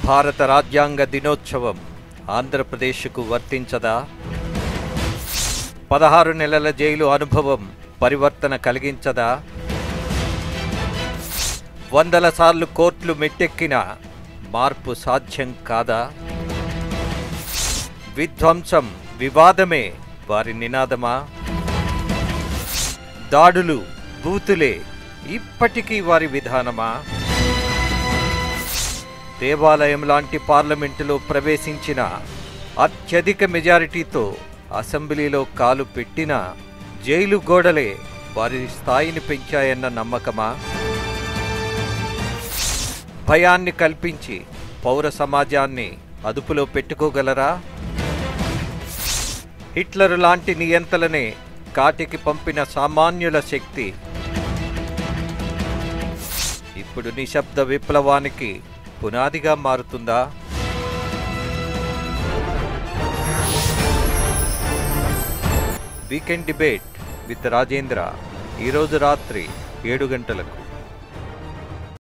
భారత రాజ్యాంగ దినోత్సవం ఆంధ్రప్రదేశ్కు వర్తించదా పదహారు నెలల జైలు అనుభవం పరివర్తన కలిగించదా వందల సార్లు కోర్టులు మెట్టెక్కిన మార్పు సాధ్యం కాదా విధ్వంసం వివాదమే వారి నినాదమా దాడులు బూతులే ఇప్పటికీ వారి విధానమా దేవాలయం లాంటి పార్లమెంటులో ప్రవేశించిన అత్యధిక మెజారిటీతో అసెంబ్లీలో కాలు పెట్టిన జైలు గోడలే వారి స్థాయిని పెంచాయన్న నమ్మకమా భయాన్ని కల్పించి పౌర సమాజాన్ని అదుపులో పెట్టుకోగలరా హిట్లర్ లాంటి నియంతలనే కాటికి పంపిన సామాన్యుల శక్తి ఇప్పుడు నిశ్శబ్ద విప్లవానికి పునాదిగా మారుతుందా వీకెండ్ డిబేట్ విత్ రాజేంద్ర ఈరోజు రాత్రి ఏడు గంటలకు